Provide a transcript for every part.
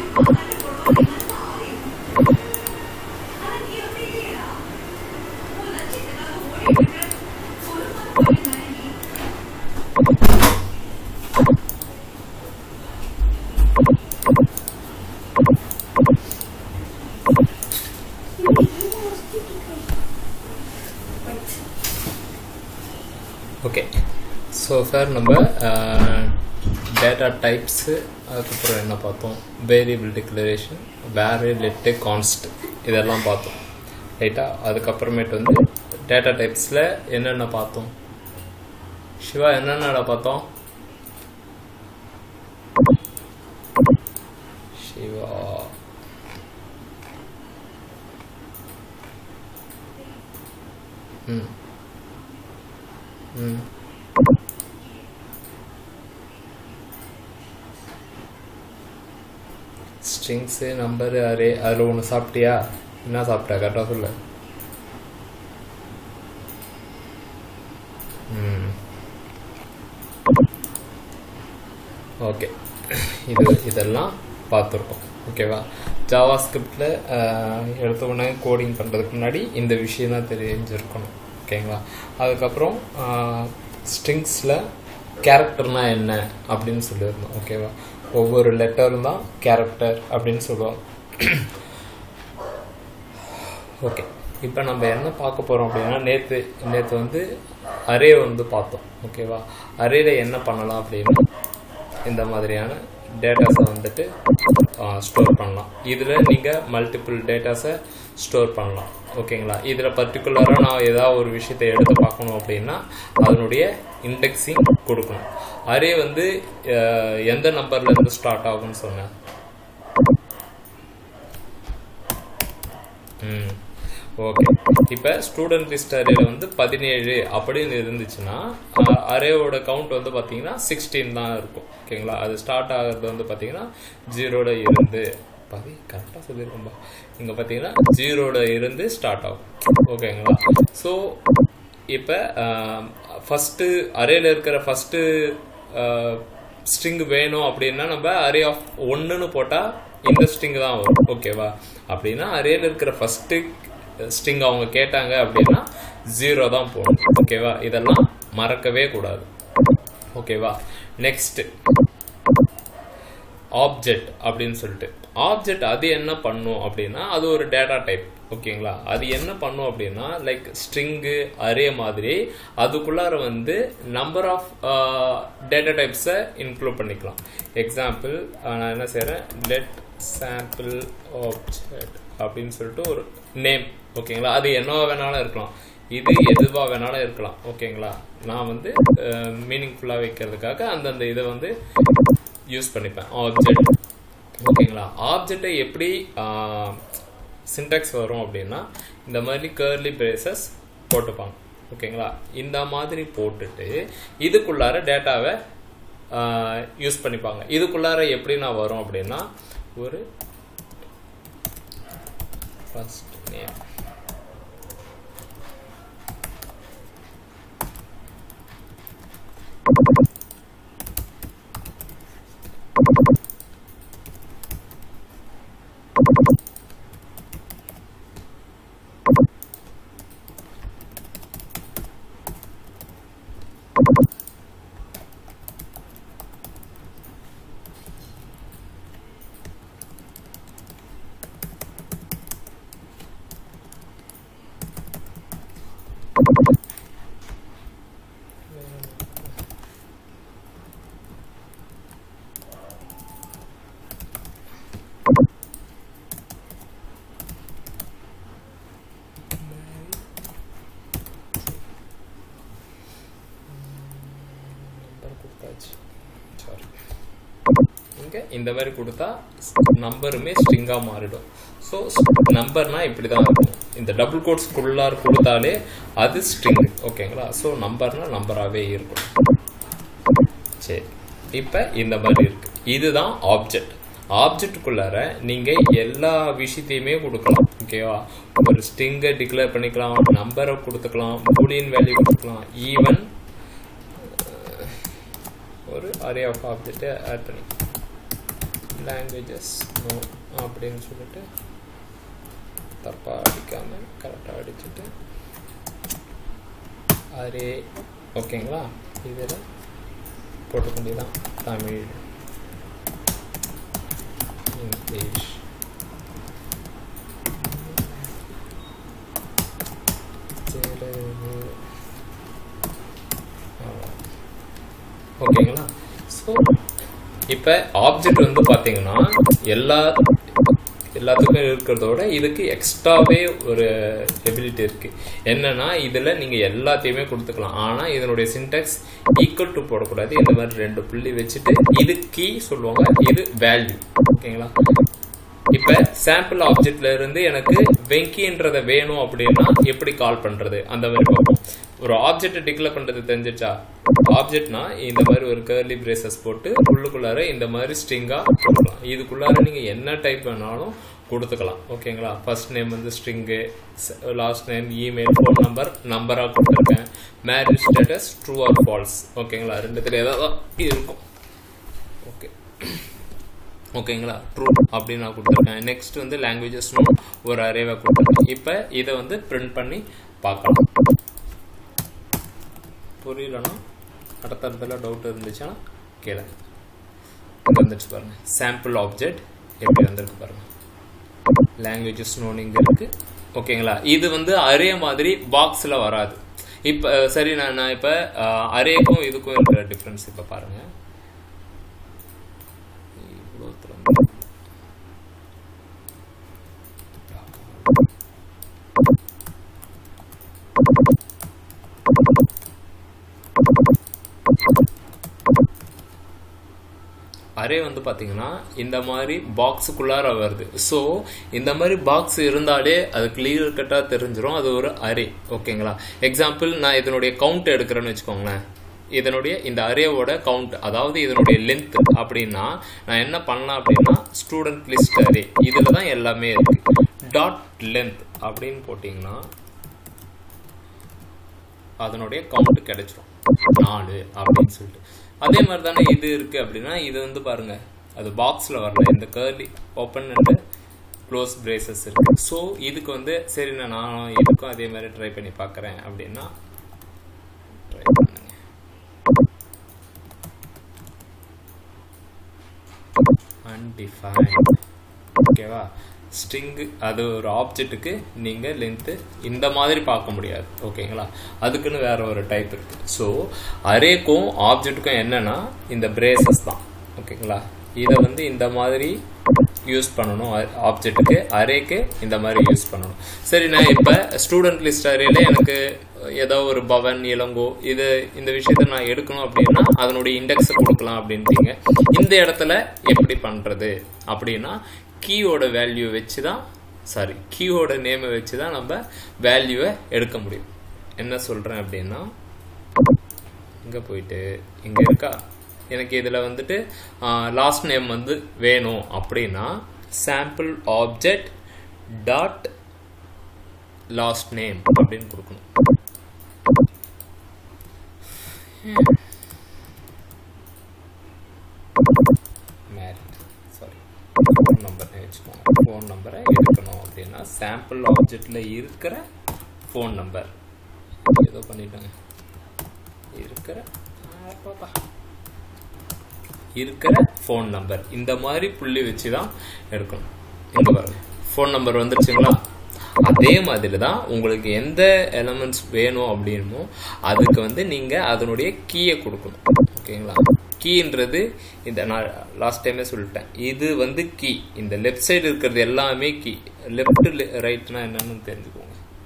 Okay so sir நம்ம data types அதுக்கப்புறம் என்ன பார்த்தோம் வேரியபிள் டிக்ளரேஷன் வேறு லெட்டு கான்ஸ்ட் இதெல்லாம் பார்த்தோம் ரைட்டா அதுக்கப்புறமேட்டு வந்து டேட்டா டைப்ஸில் என்னென்ன பார்த்தோம் சிவா என்னென்னடா பார்த்தோம் சிவா ம் ம் ஸ்ட்ரிங்ஸு நம்பரு அரே அதில் ஒன்று சாப்பிட்டியா என்ன சாப்பிட்டா கரெக்டாக சொல்லு ம் ஓகே இது இதெல்லாம் பார்த்துருக்கோம் ஓகேவா ஜாவா ஸ்கிரிப்டில் எடுத்த உடனே கோடிங் பண்ணுறதுக்கு முன்னாடி இந்த விஷயம் தான் தெரிஞ்சிருக்கணும் ஓகேங்களா அதுக்கப்புறம் ஸ்ட்ரிங்ஸில் கேரக்டர்னா என்ன அப்படின்னு சொல்லியிருந்தோம் ஓகேவா ஒவ்வொரு லெட்டரும் தான் கேரக்டர் அப்படின்னு சொல்லுவோம் ஓகே இப்போ நம்ம என்ன பார்க்க போகிறோம் அப்படின்னா நேற்று நேற்று வந்து அரே வந்து பார்த்தோம் ஓகேவா அரேல என்ன பண்ணலாம் அப்படின்னா இந்த மாதிரியான டேட்டாஸை வந்துட்டு ஸ்டோர் பண்ணலாம் இதில் நீங்கள் மல்டிபிள் டேட்டாஸை ஸ்டோர் பண்ணலாம் ஓகேங்களா இதில் பர்டிகுலராக நான் ஏதாவது ஒரு விஷயத்தை எடுத்து பார்க்கணும் அப்படின்னா அதனுடைய இண்டெக்ஸிங் கொடுக்கணும் அரே வந்து எந்த நம்பர்லேருந்து ஸ்டார்ட் ஆகும்னு சொன்னேன் ம் ஓகே இப்போ ஸ்டூடெண்ட் லிஸ்ட் அரேல வந்து பதினேழு அப்படின்னு இருந்துச்சுன்னா அரேவோட கவுண்ட் வந்து பார்த்தீங்கன்னா சிக்ஸ்டீன் தான் இருக்கும் ஓகேங்களா அது ஸ்டார்ட் ஆகிறது வந்து பார்த்தீங்கன்னா ஜீரோட இருந்து பதி கரெக்டாக சொல்லியிருக்கோம்பா இங்கே பார்த்தீங்கன்னா ஜீரோட இருந்து ஸ்டார்ட் ஆகும் ஓகேங்களா ஸோ இப்போ ஃபஸ்ட்டு அரேல இருக்கிற ஃபஸ்ட்டு ஸ்ட்ரிங் வேணும் அப்படின்னா நம்ம அரே ஆஃப் ஒன்றுன்னு போட்டால் இந்த ஸ்ட்ரிங் தான் வரும் ஓகேவா அப்படின்னா அரேல இருக்கிற ஃபஸ்ட்டு ஸ்ட்ரிங் அவங்க கேட்டாங்க அப்படின்னா ஜீரோ தான் போகணும் ஓகேவா இதெல்லாம் மறக்கவே கூடாது ஓகேவா நெக்ஸ்ட் ஆப்ஜெக்ட் அப்படின்னு சொல்லிட்டு ஆப்ஜெக்ட் அது என்ன பண்ணும் அப்படின்னா அது ஒரு டேட்டா டைப் ஓகேங்களா அது என்ன பண்ணும் அப்படின்னா லைக் ஸ்ட்ரிங்கு அரே மாதிரி அதுக்குள்ளார வந்து நம்பர் ஆஃப் டேட்டா டைப்ஸை இன்க்ளூட் பண்ணிக்கலாம் எக்ஸாம்பிள் நான் என்ன செய்கிறேன் லெட் சாம்பிள் ஆப்ஜெக்ட் அப்படின்னு சொல்லிட்டு ஒரு நேம் ஓகேங்களா அது என்னவா வேணாலும் இருக்கலாம் இது எதுவாக வேணாலும் இருக்கலாம் ஓகேங்களா நான் வந்து மீனிங்ஃபுல்லாக வைக்கிறதுக்காக அந்தந்த இதை வந்து யூஸ் பண்ணிப்பேன் ஆப்ஜெக்ட் ஓகேங்களா ஆப்ஜெக்டை எப்படி சின்டாக்ஸ் வரும் அப்படின்னா இந்த மாதிரி கேர்லி பிரேசஸ் போட்டுப்பாங்க ஓகேங்களா இந்த மாதிரி போட்டுட்டு இதுக்குள்ளார டேட்டாவை யூஸ் பண்ணிப்பாங்க இதுக்குள்ளார எப்படி நான் வரும் அப்படின்னா ஒரு ஃபர்ஸ்ட் நேம் இங்கே இந்த மாதிரி கொடுத்தா நம்பருமே ஸ்ட்ரிங்காக மாறிடும் ஸோ நம்பர்னா இப்படி தான் இருக்கும் இந்த டபுள் கோட்ஸ்குள்ளார் கொடுத்தாலே அது ஸ்ட்ரிங் ஓகேங்களா ஸோ நம்பர்னா நம்பராகவே இருக்கும் சரி இப்போ இந்த மாதிரி இருக்கு இதுதான் ஆப்ஜெக்ட் ஆப்ஜெக்டுக்குள்ளார நீங்கள் எல்லா விஷயத்தையுமே கொடுக்கலாம் ஓகேவா ஒரு ஸ்ட்ரிங்கை டிக்ளேர் பண்ணிக்கலாம் நம்பரை கொடுத்துக்கலாம் பூலியன் வேல்யூ கொடுத்துக்கலாம் ஈவன் ஒரு அரே ஆஃப் ஆப்ஜெக்டை ஆட் பண்ணி லாங்குவேஜஸ் நோ அப்படின்னு சொல்லிட்டு தப்பாக அடிக்காமல் கரெக்டாக அடிச்சுட்டு அரே ஓகேங்களா இதில் போட்டுக்க வேண்டியதான் தமிழ் இங்கிலீஷ் தெலுங்கு ஓகேங்களா ஸோ இப்போ ஆப்ஜெக்ட் வந்து பார்த்தீங்கன்னா எல்லா எல்லாத்துக்கும் இருக்கிறதோட இதுக்கு எக்ஸ்ட்ராவே ஒரு எபிலிட்டி இருக்கு என்னன்னா இதில் நீங்கள் எல்லாத்தையுமே கொடுத்துக்கலாம் ஆனால் இதனுடைய சின்டாக்ஸ் ஈக்குவல் டு போடக்கூடாது இந்த மாதிரி ரெண்டு புள்ளி வச்சுட்டு இது கீ சொல்லுவாங்க இது வேல்யூ ஓகேங்களா இப்போ சாம்பிள் ஆப்ஜெக்ட்ல இருந்து எனக்கு வெங்கின்றத வேணும் அப்படின்னா எப்படி கால் பண்றது அந்த மாதிரி பார்ப்போம் ஒரு ஆப்ஜெக்ட் டிக்ளேர் பண்றது தெரிஞ்சிச்சா ஆப்ஜெக்ட்னா இந்த மாதிரி ஒரு கர்லி பிரேசஸ் போட்டு உள்ளுக்குள்ளார இந்த மாதிரி ஸ்ட்ரிங்கா கொடுக்கலாம் இதுக்குள்ளார நீங்க என்ன டைப் வேணாலும் கொடுத்துக்கலாம் ஓகேங்களா ஃபர்ஸ்ட் நேம் வந்து string last name email phone number நம்பராக கொடுத்துருக்கேன் marriage status true or false ஓகேங்களா ரெண்டுத்துல ஏதாவது இருக்கும் ஓகே ஓகேங்களா ட்ரூ அப்படின்னு நான் கொடுத்துருக்கேன் நெக்ஸ்ட் வந்து லாங்குவேஜஸ்னும் ஒரு அரேவை கொடுத்துருக்கேன் இப்போ இதை வந்து பிரிண்ட் பண்ணி பார்க்கலாம் புரியலன்னா அடுத்த இடத்துல டவுட் இருந்துச்சுன்னா கேளு வந்துச்சு பாருங்க சாம்பிள் ஆப்ஜெக்ட் எப்படி வந்திருக்கு பாருங்க லாங்குவேஜஸ் நோன் இங்கே இருக்கு ஓகேங்களா இது வந்து அரே மாதிரி பாக்ஸில் வராது இப்போ சரி நான் நான் இப்போ அரேக்கும் இதுக்கும் இருக்கிற டிஃப்ரென்ஸ் இப்போ பாருங்கள் இவ்வளோ திறந்து அரே வந்து பார்த்தீங்கன்னா இந்த மாதிரி பாக்ஸுக்குள்ளார வருது ஸோ இந்த மாதிரி பாக்ஸ் இருந்தாலே அது கிளியர் கட்டாக தெரிஞ்சிடும் அது ஒரு அரே ஓகேங்களா எக்ஸாம்பிள் நான் இதனுடைய கவுண்ட் எடுக்கிறேன்னு வச்சுக்கோங்களேன் இதனுடைய இந்த அரேவோட கவுண்ட் அதாவது இதனுடைய லென்த் அப்படின்னா நான் என்ன பண்ணலாம் அப்படின்னா ஸ்டூடெண்ட் லிஸ்ட் அரே இதில் தான் எல்லாமே இருக்கு டாட் லென்த் அப்படின்னு போட்டிங்கன்னா அதனுடைய கவுண்ட் கிடைச்சிரும் நாலு அப்படின்னு சொல்லிட்டு அதே மாதிரி தானே இது இருக்கு அப்படின்னா இது வந்து பாருங்க அது பாக்ஸில் வரல இந்த curly open and close braces இருக்கு ஸோ இதுக்கு வந்து சரி நான் நானும் இதுக்கும் அதே மாதிரி ட்ரை பண்ணி பார்க்குறேன் அப்படின்னா ட்ரை பண்ணுங்க அன்டிஃபைன்ட் ஓகேவா ஸ்ட்ரிங் அது ஒரு ஆப்ஜெக்ட்டுக்கு நீங்கள் லென்த்து இந்த மாதிரி பார்க்க முடியாது ஓகேங்களா அதுக்குன்னு வேற ஒரு டைப் இருக்கு ஸோ அரேக்கும் ஆப்ஜெக்ட்டுக்கும் என்னன்னா இந்த பிரேசஸ் தான் ஓகேங்களா இதை வந்து இந்த மாதிரி யூஸ் பண்ணணும் ஆப்ஜெக்ட்டுக்கு அரேக்கு இந்த மாதிரி யூஸ் பண்ணணும் சரி நான் இப்போ ஸ்டூடெண்ட் லிஸ்ட் அரேல எனக்கு ஏதோ ஒரு பவன் இளங்கோ இது இந்த விஷயத்த நான் எடுக்கணும் அப்படின்னா அதனுடைய இண்டெக்ஸை கொடுக்கலாம் அப்படின்றீங்க இந்த இடத்துல எப்படி பண்ணுறது அப்படின்னா கீயோட வேல்யூ வச்சு தான் சாரி கீயோட நேமை வச்சு தான் நம்ம வேல்யூவை எடுக்க முடியும் என்ன சொல்கிறேன் அப்படின்னா இங்கே போயிட்டு இங்கே இருக்கா எனக்கு இதில் வந்துட்டு லாஸ்ட் நேம் வந்து வேணும் அப்படின்னா sample object dot last name அப்படின்னு கொடுக்கணும் மேரிட் சாரி ஃபோன் நம்பர் வச்சுக்கோங்க ஃபோன் நம்பரை எடுக்கணும் அப்படின்னா சாம்பிள் ஆப்ஜெக்டில் இருக்கிற ஃபோன் நம்பர் ஏதோ பண்ணிட்டாங்க இருக்கிற பாப்பா இருக்கிற ஃபோன் நம்பர் இந்த மாதிரி புள்ளி வச்சு தான் எடுக்கணும் இங்கே பாருங்க ஃபோன் நம்பர் வந்துருச்சுங்களா அதே மாதிரி தான் உங்களுக்கு எந்த எலமெண்ட்ஸ் வேணும் அப்படின்மோ அதுக்கு வந்து நீங்கள் அதனுடைய கீயை கொடுக்கணும் ஓகேங்களா கீன்றது இந்த நான் லாஸ்ட் டைமே சொல்லிட்டேன் இது வந்து கீ இந்த லெஃப்ட் சைடு இருக்கிறது எல்லாமே கீ லெஃப்ட் ரைட்னா என்னன்னு தெரிஞ்சுக்கோங்க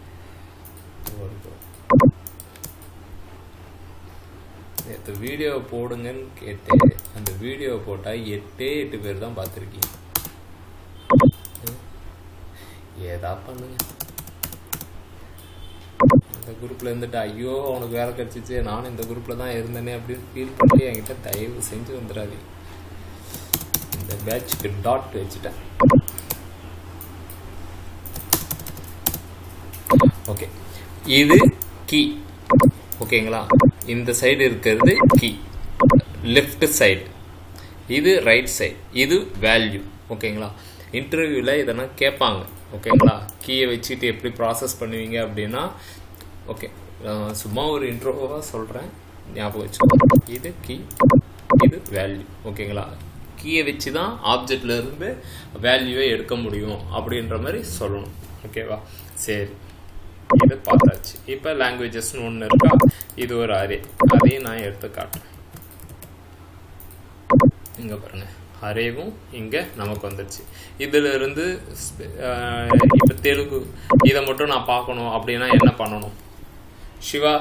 நேற்று வீடியோ போடுங்கன்னு கேட்டு அந்த வீடியோ போட்டால் எட்டே எட்டு பேர் தான் பார்த்துருக்கீங்க ஏதா பண்ணுங்க இந்த குரூப்ல இருந்துட்டு ஐயோ அவனுக்கு வேலை கிடைச்சிச்சு நானும் இந்த குரூப்ல தான் இருந்தேனே அப்படின்னு ஃபீல் பண்ணி என்கிட்ட தயவு செஞ்சு வந்துடாது இந்த பேட்சுக்கு டாட் வச்சுட்டேன் ஓகே இது கீ ஓகேங்களா இந்த சைடு இருக்கிறது கீ லெஃப்ட் சைடு இது ரைட் சைடு இது வேல்யூ ஓகேங்களா இன்டர்வியூவில் இதெல்லாம் கேட்பாங்க ஓகேங்களா கீயை வச்சுட்டு எப்படி ப்ராசஸ் பண்ணுவீங்க அப்படின்னா ஓகே சும்மா ஒரு இன்ட்ரோவாக சொல்கிறேன் ஞாபகம் வச்சுக்கோங்க இது கீ இது வேல்யூ ஓகேங்களா கீயை வச்சு தான் ஆப்ஜெக்ட்ல இருந்து வேல்யூவை எடுக்க முடியும் அப்படின்ற மாதிரி சொல்லணும் ஓகேவா சரி இது பார்த்தாச்சு இப்போ லாங்குவேஜஸ்னு ஒன்று இருக்கா இது ஒரு அரே அதையும் நான் எடுத்து காட்டுறேன் இங்கே பாருங்க அரேவும் இங்கே நமக்கு வந்துடுச்சு இதில் இருந்து இப்போ தெலுங்கு இதை மட்டும் நான் பார்க்கணும் அப்படின்னா என்ன பண்ணணும் சிவா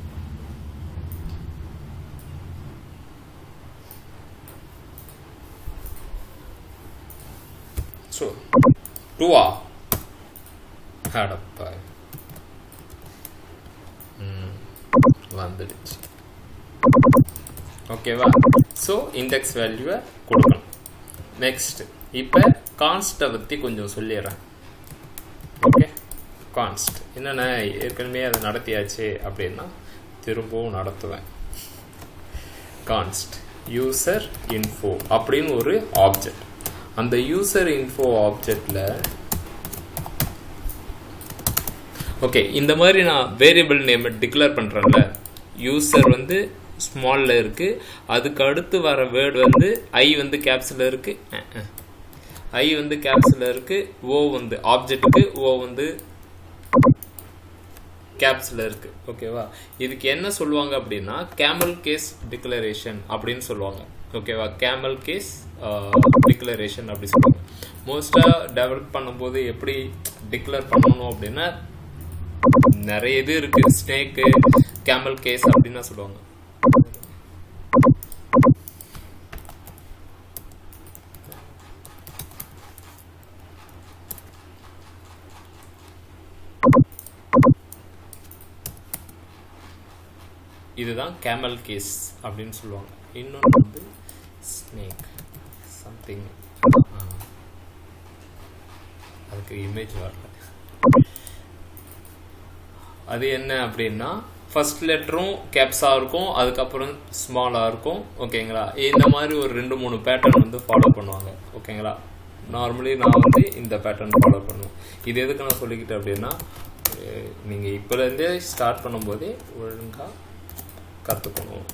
ஸோ டூவா அடப்பா வந்துடுச்சு ஓகேவா ஸோ இண்டெக்ஸ் வேல்யூவை கொடுக்கணும் நெக்ஸ்ட் இப்போ கான்ஸ்ட்டை பற்றி கொஞ்சம் சொல்லிடுறேன் ஓகே கான்ஸ்ட் என்னென்ன ஏற்கனவே அதை நடத்தியாச்சு அப்படின்னா திரும்பவும் நடத்துவேன் கான்ஸ்ட் யூசர் இன்ஃபோ அப்படின்னு ஒரு ஆப்ஜெக்ட் அந்த யூசர் இன்ஃபோ ஆப்ஜெக்டில் ஓகே இந்த மாதிரி நான் வேரியபிள் நேம் டிக்ளேர் பண்ணுறேன்ல யூசர் வந்து ஸ்மாலில் இருக்குது அதுக்கு அடுத்து வர வேர்டு வந்து ஐ வந்து கேப்ஸில் இருக்குது ஐ வந்து கேப்ஸில் இருக்குது ஓ வந்து ஆப்ஜெக்ட்டுக்கு ஓ வந்து கேப்ஸில் இருக்குது ஓகேவா இதுக்கு என்ன சொல்லுவாங்க அப்படின்னா கேமல் கேஸ் டிக்ளரேஷன் அப்படின்னு சொல்லுவாங்க ஓகேவா கேமல் கேஸ் டிக்ளரேஷன் அப்படி சொல்லுவாங்க மோஸ்ட்டாக டெவலப் பண்ணும்போது எப்படி டிக்ளேர் பண்ணணும் அப்படின்னா நிறைய இது இருக்கு ஸ்னேக்கு கேமல் கேஸ் அப்படின்னு சொல்லுவாங்க இதுதான் கேமல் கேஸ் அப்படின்னு சொல்லுவாங்க இன்னொன்று வந்து ஸ்னேக் சம்திங் அதுக்கு இமேஜ் வரல அது என்ன அப்படின்னா ஃபர்ஸ்ட் லெட்டரும் கேப்ஸாக இருக்கும் அதுக்கப்புறம் ஸ்மாலாக இருக்கும் ஓகேங்களா இந்த மாதிரி ஒரு ரெண்டு மூணு பேட்டர்ன் வந்து ஃபாலோ பண்ணுவாங்க ஓகேங்களா நார்மலி நான் வந்து இந்த பேட்டர்ன் ஃபாலோ பண்ணுவேன் இது எதுக்கு நான் சொல்லிக்கிட்டேன் அப்படின்னா நீங்கள் இப்போலேருந்தே ஸ்டார்ட் பண்ணும்போதே ஒழுங்காக கற்றுக்கணும்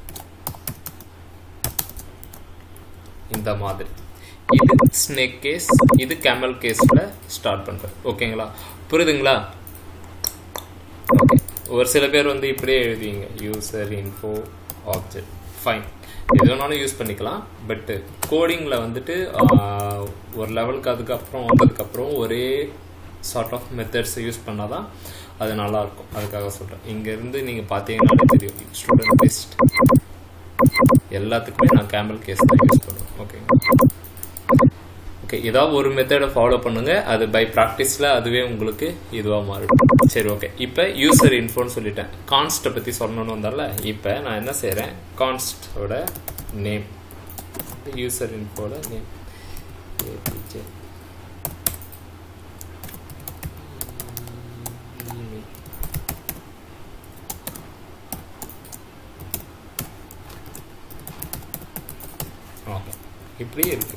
இந்த மாதிரி இது ஸ்னேக் கேஸ் இது கேமல் கேஸில் ஸ்டார்ட் பண்ணுறது ஓகேங்களா புரியுதுங்களா ஓகே ஒரு சில பேர் வந்து இப்படியே எழுதுவீங்க யூசர் இன்ஃபோ ஆப்ஜெக்ட் ஃபைன் எது வேணாலும் யூஸ் பண்ணிக்கலாம் பட்டு கோடிங்கில் வந்துட்டு ஒரு லெவலுக்கு அதுக்கப்புறம் வந்ததுக்கப்புறம் ஒரே சார்ட் ஆஃப் மெத்தட்ஸ் யூஸ் பண்ணால் தான் அது நல்லாயிருக்கும் அதுக்காக சொல்கிறேன் இங்கேருந்து நீங்கள் பார்த்தீங்கன்னாலே தெரியும் ஸ்டூடெண்ட் பெஸ்ட் எல்லாத்துக்குமே நான் கேமல் கேஸ் தான் யூஸ் பண்ணுவேன் ஓகேங்களா ஓகே ஏதாவது ஒரு மெத்தடை ஃபாலோ பண்ணுங்க அது பை ப்ராக்டிஸில் அதுவே உங்களுக்கு இதுவாக மாறிடும் சரி ஓகே இப்போ யூசர் இன்ஃபோன்னு சொல்லிட்டேன் கான்ஸ்ட்டை பற்றி சொல்லணும்னு வந்தால இப்போ நான் என்ன செய்கிறேன் கான்ஸ்டோட நேம் யூசர் இன்ஃபோட நேம் ஏபிஜே ஓகே இப்படியே இருக்குது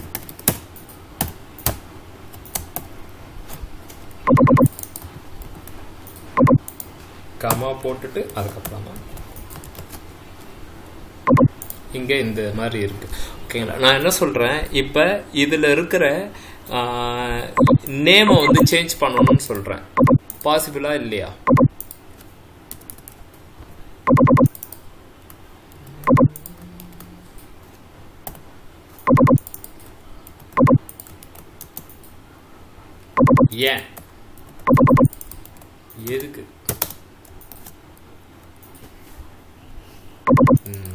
கமா போட்டுட்டு அதுக்கப்புறமா இங்கே இந்த மாதிரி இருக்கு ஓகேங்களா நான் என்ன சொல்கிறேன் இப்போ இதில் இருக்கிற நேமை வந்து சேஞ்ச் பண்ணணும்னு சொல்கிறேன் பாசிபிளா இல்லையா ஏன் எதுக்கு ம்.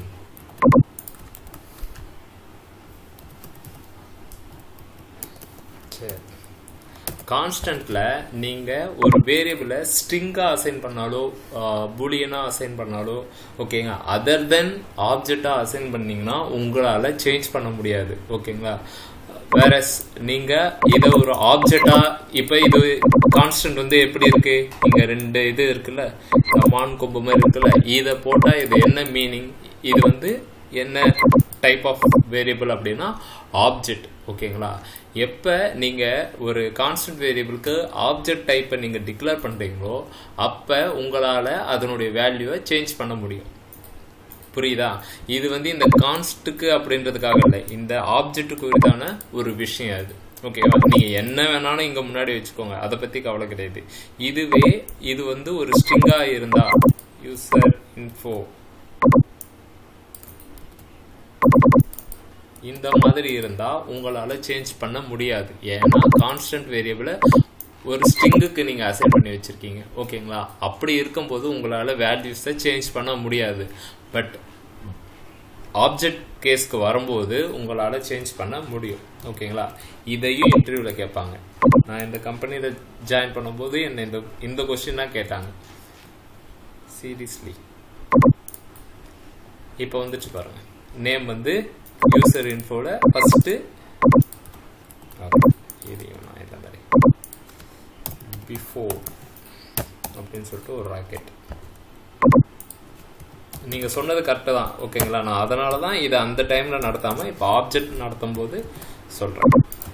சரி கான்ஸ்டன்ட்ல நீங்க ஒரு வேரியபிளை ஸ்ட்ரிங்கா அசைன் பண்ணாலோ பூலியனா அசைன் பண்ணாலோ ஓகேங்க அதர் தென் ஆப்ஜெக்டா அசைன் பண்ணீங்கன்னா உங்களால சேஞ்ச் பண்ண முடியாது ஓகேங்களா வேற நீங்க இதை ஒரு ஆப்ஜெக்டா இப்ப இது கான்ஸ்டன்ட் வந்து எப்படி இருக்கு இங்க ரெண்டு இது இருக்குல்ல மான் கொம்பு மாதிரி இருக்குல்ல இதை போட்டா இது என்ன மீனிங் இது வந்து என்ன டைப் ஆஃப் வேரியபிள் அப்படின்னா ஆப்ஜெக்ட் ஓகேங்களா எப்போ நீங்கள் ஒரு கான்ஸ்டன்ட் வேரியபிளுக்கு ஆப்ஜெக்ட் டைப்பை நீங்கள் டிக்ளேர் பண்ணுறீங்களோ அப்போ உங்களால் அதனுடைய வேல்யூவை சேஞ்ச் பண்ண முடியும் புரியுதா இது வந்து இந்த கான்ஸ்ட்டுக்கு அப்படின்றதுக்காக இல்லை இந்த ஆப்ஜெக்ட்டுக்கு உரிதான ஒரு விஷயம் அது ஓகேவா நீங்கள் என்ன வேணாலும் இங்கே முன்னாடி வச்சுக்கோங்க அதை பற்றி கவலை கிடையாது இதுவே இது வந்து ஒரு ஸ்ட்ரிங்காக இருந்தால் யூசர் இன்ஃபோ இந்த மாதிரி இருந்தால் உங்களால் சேஞ்ச் பண்ண முடியாது ஏன்னா கான்ஸ்டன்ட் வேரியபிளை ஒரு ஸ்ட்ரிங்குக்கு நீங்கள் அசைன் பண்ணி வச்சுருக்கீங்க ஓகேங்களா அப்படி இருக்கும்போது உங்களால் வேல்யூஸை சேஞ்ச் பண்ண முடியாது பட் ஆப்ஜெக்ட் கேஸ்க்கு வரும்போது உங்களால் சேஞ்ச் பண்ண முடியும் ஓகேங்களா இதையும் இன்டர்வியூவில் கேட்பாங்க நான் இந்த கம்பெனியில் ஜாயின் பண்ணும்போது என்னை இந்த இந்த கொஸ்டின் தான் கேட்டாங்க சீரியஸ்லி இப்போ வந்துட்டு பாருங்க நேம் வந்து யூசர் இன்ஃபோல ஃபஸ்ட்டு இதையும் நான் இந்த மாதிரி பிஃபோர் அப்படின்னு சொல்லிட்டு ஒரு ராக்கெட் நீங்கள் சொன்னது கரெக்டு தான் ஓகேங்களா நான் அதனால தான் இதை அந்த டைமில் நடத்தாமல் இப்போ ஆப்ஜெக்ட் நடத்தும் போது சொல்கிறேன்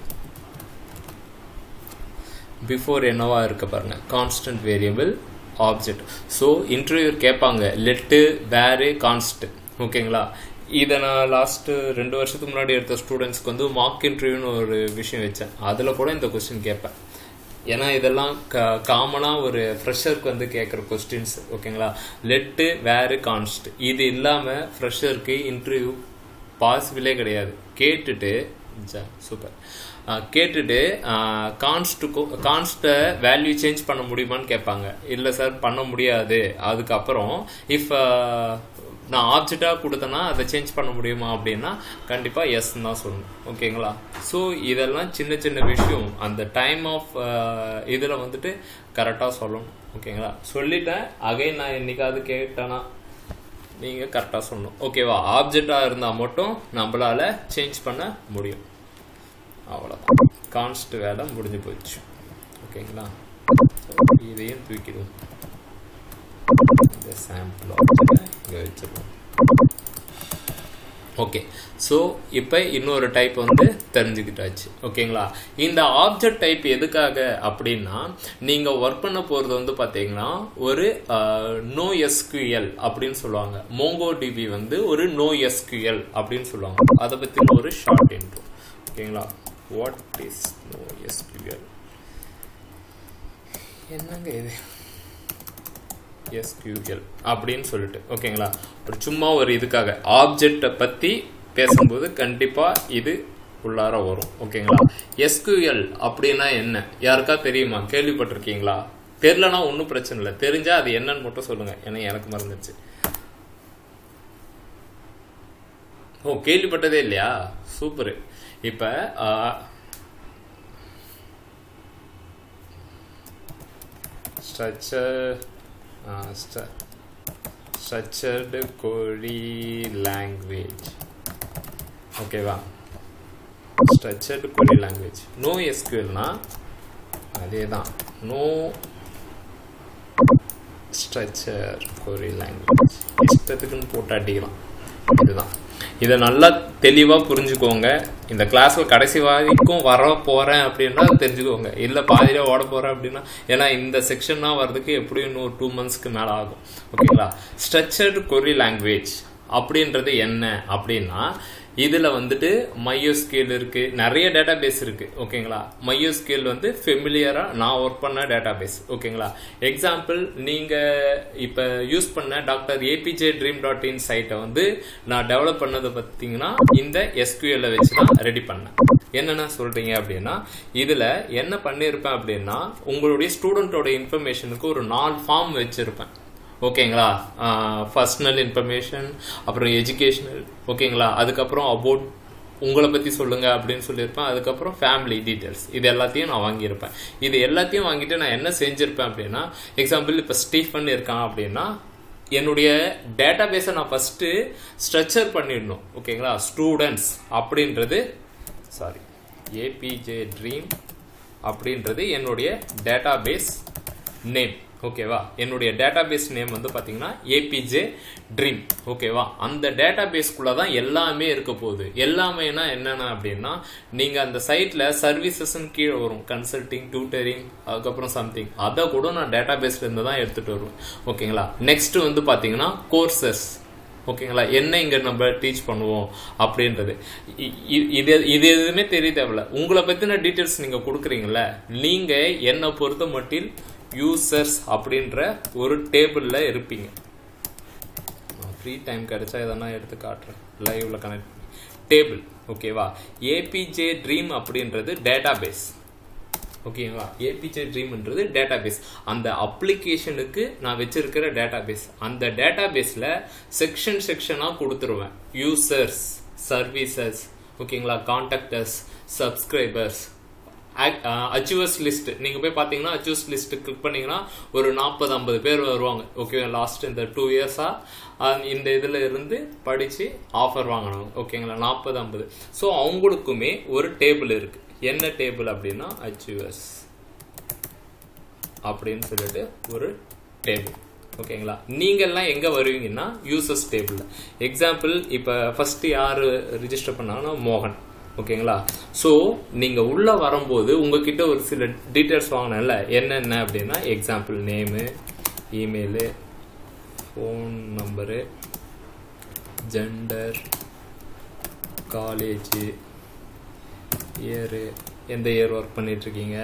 பிஃபோர் என்னவா இருக்க பாருங்க constant variable object so interview கேட்பாங்க லெட்டு வேரு கான்ஸ்ட் ஓகேங்களா இதை நான் லாஸ்ட்டு ரெண்டு வருஷத்துக்கு முன்னாடி எடுத்த ஸ்டூடெண்ட்ஸ்க்கு வந்து மார்க் இன்டர்வியூன்னு ஒரு விஷயம் வச்சேன் அதில் கூட இந்த கொஸ்டின் கேட்பேன் ஏன்னா இதெல்லாம் க காமனாக ஒரு ஃப்ரெஷருக்கு வந்து கேட்குற கொஸ்டின்ஸ் ஓகேங்களா லெட்டு வேறு கான்ஸ்ட் இது இல்லாமல் ஃப்ரெஷருக்கு இன்டர்வியூ பாசிபிளே கிடையாது கேட்டுட்டு சூப்பர் கேட்டுட்டு கான்ஸ்ட்டு கான்ஸ்ட்டை வேல்யூ சேஞ்ச் பண்ண முடியுமான்னு கேட்பாங்க இல்லை சார் பண்ண முடியாது அதுக்கப்புறம் இஃப் நான் ஆப்ஜெக்டாக கொடுத்தேன்னா அதை சேஞ்ச் பண்ண முடியுமா அப்படின்னா கண்டிப்பாக எஸ் தான் சொல்லணும் ஓகேங்களா ஸோ இதெல்லாம் சின்ன சின்ன விஷயம் அந்த டைம் ஆஃப் இதில் வந்துட்டு கரெக்டாக சொல்லணும் ஓகேங்களா சொல்லிட்டேன் அகைன் நான் என்னைக்காவது கேட்டேன்னா நீங்கள் கரெக்டாக சொல்லணும் ஓகேவா ஆப்ஜெக்டாக இருந்தால் மட்டும் நம்மளால் சேஞ்ச் பண்ண முடியும் அவ்வளோதான் கான்ஸ்ட் வேலை முடிஞ்சு போச்சு ஓகேங்களா இதையும் தூக்கிடுவோம் இந்த சாம்பிள் ஆப்ஜெக்டை இங்கே வச்சிருவோம் ஓகே ஸோ இப்போ இன்னொரு டைப் வந்து தெரிஞ்சுக்கிட்டாச்சு ஓகேங்களா இந்த ஆப்ஜெக்ட் டைப் எதுக்காக அப்படின்னா நீங்கள் ஒர்க் பண்ண போகிறது வந்து பார்த்தீங்கன்னா ஒரு நோ எஸ்கியூஎல் அப்படின்னு சொல்லுவாங்க மோங்கோ டிபி வந்து ஒரு நோ எஸ்கியூஎல் அப்படின்னு சொல்லுவாங்க அதை பற்றி ஒரு ஷார்ட் இன்ட்ரோ ஓகேங்களா வாட் இஸ் நோ எஸ்கியூஎல் என்னங்க இது எஸ்கியூஎல் அப்படின்னு சொல்லிட்டு ஓகேங்களா ஒரு சும்மா ஒரு இதுக்காக ஆப்ஜெக்டை பற்றி பேசும்போது கண்டிப்பாக இது உள்ளார வரும் ஓகேங்களா எஸ்கியூஎல் அப்படின்னா என்ன யாருக்கா தெரியுமா கேள்விப்பட்டிருக்கீங்களா தெரிலனா ஒன்றும் பிரச்சனை இல்லை தெரிஞ்சா அது என்னன்னு மட்டும் சொல்லுங்க ஏன்னா எனக்கு மறந்துடுச்சு ஓ கேள்விப்பட்டதே இல்லையா சூப்பர் இப்போ ஸ்ட்ரக்சர் ஸ்ட்ரக்சர்டு கொரி லாங்குவேஜ் ஓகேவா ஸ்ட்ரக்சர்டு கொரி லாங்குவேஜ் நோ எஸ்கியூஎல்னா அதே தான் நோ ஸ்ட்ரக்சர் கொரி லாங்குவேஜ் இஷ்டத்துக்குன்னு போட்டு அடிக்கலாம் இதுதான் இதை நல்லா தெளிவாக புரிஞ்சுக்கோங்க இந்த கிளாஸில் கடைசி வரைக்கும் வர போகிறேன் அப்படின்னா தெரிஞ்சுக்கோங்க இல்லை பாதியில் ஓட போகிறேன் அப்படின்னா ஏன்னா இந்த செக்ஷன்லாம் வர்றதுக்கு எப்படியும் இன்னும் ஒரு டூ மந்த்ஸ்க்கு மேலே ஆகும் ஓகேங்களா ஸ்ட்ரக்சர்டு கொரி லாங்குவேஜ் அப்படின்றது என்ன அப்படின்னா இதில் வந்துட்டு மையோஸ்கேல் இருக்குது நிறைய டேட்டா பேஸ் இருக்குது ஓகேங்களா மையோஸ்கேல் வந்து ஃபெமிலியராக நான் ஒர்க் பண்ண டேட்டா பேஸ் ஓகேங்களா எக்ஸாம்பிள் நீங்கள் இப்போ யூஸ் பண்ண doctor ABJ dream dot in சைட்டை வந்து நான் டெவலப் பண்ணது பார்த்தீங்கன்னா இந்த எஸ்கியூஎல்ல வச்சு தான் ரெடி பண்ணேன் என்னென்ன சொல்கிறீங்க அப்படின்னா இதில் என்ன பண்ணியிருப்பேன் அப்படின்னா உங்களுடைய ஸ்டூடெண்ட்டோட இன்ஃபர்மேஷனுக்கு ஒரு நாலு ஃபார்ம் வச்சுருப்பேன் ஓகேங்களா பர்சனல் இன்ஃபர்மேஷன் அப்புறம் எஜுகேஷனல் ஓகேங்களா அதுக்கப்புறம் அபவுட் உங்களை பற்றி சொல்லுங்க அப்படின்னு சொல்லியிருப்பேன் அதுக்கப்புறம் ஃபேமிலி டீட்டெயில்ஸ் இது எல்லாத்தையும் நான் வாங்கியிருப்பேன் இது எல்லாத்தையும் வாங்கிட்டு நான் என்ன செஞ்சுருப்பேன் அப்படின்னா எக்ஸாம்பிள் இப்போ ஸ்டீஃபன் இருக்கான் அப்படின்னா என்னுடைய டேட்டா பேஸை நான் ஃபஸ்ட்டு ஸ்ட்ரக்சர் பண்ணிடணும் ஓகேங்களா ஸ்டூடெண்ட்ஸ் அப்படின்றது சாரி ஏபிஜே ட்ரீம் அப்படின்றது என்னுடைய டேட்டா பேஸ் நேம் ஓகேவா என்னுடைய டேட்டாபேஸ் நேம் வந்து பார்த்தீங்கன்னா ஏபிஜே ட்ரீம் ஓகேவா அந்த டேட்டாபேஸ்க்குள்ள தான் எல்லாமே இருக்க போகுது எல்லாமேனா என்னென்ன அப்படின்னா நீங்கள் அந்த சைட்டில் சர்வீசஸ்ன்னு கீழே வரும் கன்சல்டிங் டியூட்டரிங் அதுக்கப்புறம் சம்திங் அதை கூட நான் டேட்டாபேஸ்ல இருந்து தான் எடுத்துகிட்டு வருவேன் ஓகேங்களா நெக்ஸ்ட் வந்து பார்த்தீங்கன்னா கோர்சஸ் ஓகேங்களா என்ன இங்க நம்ம டீச் பண்ணுவோம் அப்படின்றது இ- இ- இது இது எதுவுமே தெரிய தேவையில்ல உங்களை பத்தின டீட்டெயில்ஸ் நீங்க கொடுக்குறீங்கல்ல நீங்க என்னை பொறுத்த மட்டில் யூசர்ஸ் அப்படின்ற ஒரு டேபிள்ல இருப்பீங்க ஃப்ரீ டைம் கிடைச்சா எதனா எடுத்து காட்டுறேன் லைவ்ல கனெக்ட் டேபிள் ஓகேவா ஏபிஜே ட்ரீம் அப்படின்றது டேட்டாபேஸ் ஓகேங்களா ஏபிஜே ட்ரீம்ன்றது டேட்டாபேஸ் அந்த அப்ளிகேஷனுக்கு நான் வச்சிருக்கிற டேட்டாபேஸ் அந்த டேட்டாபேஸில் செக்ஷன் செக்ஷனாக கொடுத்துருவேன் யூசர்ஸ் சர்வீசஸ் ஓகேங்களா கான்டாக்டர்ஸ் சப்ஸ்கிரைபர்ஸ் அச்சீவர்ஸ் லிஸ்ட் நீங்க போய் பாத்தீங்கன்னா அச்சீவர்ஸ் லிஸ்ட் கிளிக் பண்ணீங்கன்னா ஒரு நாற்பது ஐம்பது பேர் வருவாங்க ஓகே லாஸ்ட் இந்த டூ இயர்ஸா இந்த இதுல இருந்து படிச்சு ஆஃபர் வாங்கினாங்க ஓகேங்களா நாற்பது ஐம்பது ஸோ அவங்களுக்குமே ஒரு டேபிள் இருக்கு என்ன டேபிள் அப்படின்னா அச்சீவர்ஸ் அப்படின்னு சொல்லிட்டு ஒரு டேபிள் ஓகேங்களா நீங்கள்லாம் எங்க வருவீங்கன்னா யூசர்ஸ் டேபிள் எக்ஸாம்பிள் இப்போ ஃபர்ஸ்ட் யார் ரிஜிஸ்டர் பண்ணாங்கன்னா மோகன் ஓகேங்களா ஸோ நீங்கள் உள்ளே வரும்போது உங்ககிட்ட ஒரு சில டீட்டெயில்ஸ் வாங்கினேன்ல என்னென்ன அப்படின்னா எக்ஸாம்பிள் name email phone number gender college year எந்த இயர் ஒர்க் பண்ணிகிட்ருக்கீங்க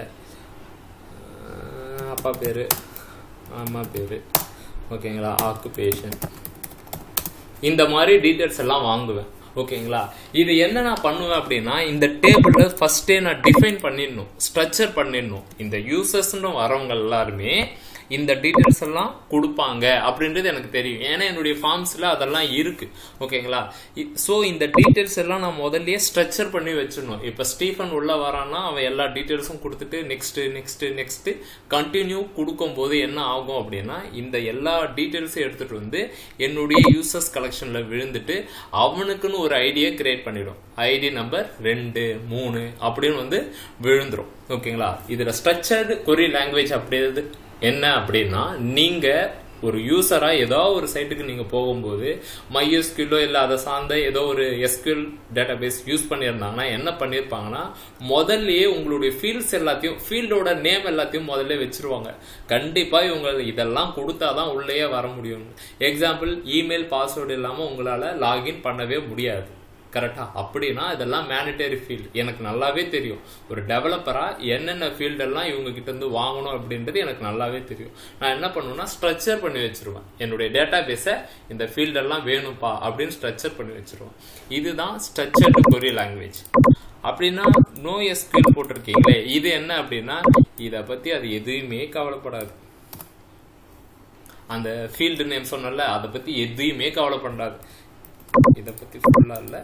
அப்பா பேர் அம்மா பேர் ஓகேங்களா ஆக்குபேஷன் இந்த மாதிரி டீட்டெயில்ஸ் எல்லாம் வாங்குவேன் ஓகேங்களா இது என்ன நான் பண்ணுவேன் அப்படின்னா இந்த டேபிள ஃபர்ஸ்டே நான் டிஃபைன் பண்ணிடணும் ஸ்ட்ரக்சர் பண்ணிடணும் இந்த யூசர்ஸ்னு வரவங்க எல்லாருமே இந்த டீட்டெயில்ஸ் எல்லாம் கொடுப்பாங்க அப்படின்றது எனக்கு தெரியும் ஏன்னா என்னுடைய ஃபார்ம்ஸில் அதெல்லாம் இருக்கு ஓகேங்களா ஸோ இந்த டீட்டெயில்ஸ் எல்லாம் நான் முதல்லயே ஸ்ட்ரக்சர் பண்ணி வச்சிடணும் இப்போ ஸ்டீஃபன் உள்ள வரான்னா அவன் எல்லா டீட்டெயில்ஸும் கொடுத்துட்டு நெக்ஸ்ட் நெக்ஸ்ட் நெக்ஸ்ட் கண்டினியூ கொடுக்கும்போது என்ன ஆகும் அப்படின்னா இந்த எல்லா டீட்டெயில்ஸும் எடுத்துட்டு வந்து என்னுடைய யூசர்ஸ் கலெக்ஷன்ல விழுந்துட்டு அவனுக்குன்னு ஒரு ஐடியா கிரியேட் பண்ணிடும் ஐடி நம்பர் ரெண்டு மூணு அப்படின்னு வந்து விழுந்துரும் ஓகேங்களா இதுல ஸ்ட்ரக்சர்டு கொரி லாங்குவேஜ் அப்படியே என்ன அப்படின்னா நீங்க ஒரு யூசரா ஏதோ ஒரு சைட்டுக்கு நீங்க போகும்போது மைஎஸ்கியூலோ இல்ல அதை சார்ந்த ஏதோ ஒரு எஸ்கியூல் டேட்டாபேஸ் யூஸ் பண்ணியிருந்தாங்கன்னா என்ன பண்ணியிருப்பாங்கன்னா முதல்லயே உங்களுடைய ஃபீல்ட்ஸ் எல்லாத்தையும் ஃபீல்டோட நேம் எல்லாத்தையும் முதல்ல வச்சிருவாங்க கண்டிப்பா இவங்க இதெல்லாம் கொடுத்தாதான் உள்ளேயே வர முடியும் எக்ஸாம்பிள் இமெயில் பாஸ்வேர்டு இல்லாம உங்களால லாகின் பண்ணவே முடியாது கரெக்டா அப்படின்னா இதெல்லாம் மேனிட்டரி ஃபீல்டு எனக்கு நல்லாவே தெரியும் ஒரு டெவலப்பரா என்னென்ன ஃபீல்டெல்லாம் இவங்க கிட்ட இருந்து வாங்கணும் அப்படின்றது எனக்கு நல்லாவே தெரியும் நான் என்ன பண்ணுவேன்னா ஸ்ட்ரக்சர் பண்ணி வச்சிருவேன் என்னுடைய டேட்டா பேஸை இந்த ஃபீல்டெல்லாம் வேணும்ப்பா அப்படின்னு ஸ்ட்ரக்சர் பண்ணி வச்சிருவேன் இதுதான் ஸ்ட்ரக்சர்டு கொரி லாங்குவேஜ் அப்படின்னா நோ எஸ்கியூல் போட்டிருக்கீங்களே இது என்ன அப்படின்னா இதை பத்தி அது எதுவுமே கவலைப்படாது அந்த ஃபீல்டு நேம் சொன்னல அதை பத்தி எதுவுமே கவலைப்படாது இதை பத்தி ஃபுல்லா இல்லை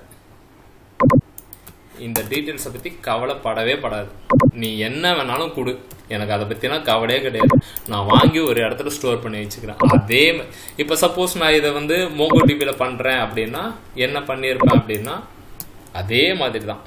இந்த டீட்டெயில்ஸை பற்றி கவலைப்படவே படாது நீ என்ன வேணாலும் கொடு எனக்கு அதை பற்றினா கவலையே கிடையாது நான் வாங்கி ஒரு இடத்துல ஸ்டோர் பண்ணி வச்சுக்கிறேன் அதே இப்போ சப்போஸ் நான் இதை வந்து மோகோ டிவியில் பண்ணுறேன் அப்படின்னா என்ன பண்ணியிருப்பேன் அப்படின்னா அதே மாதிரி தான்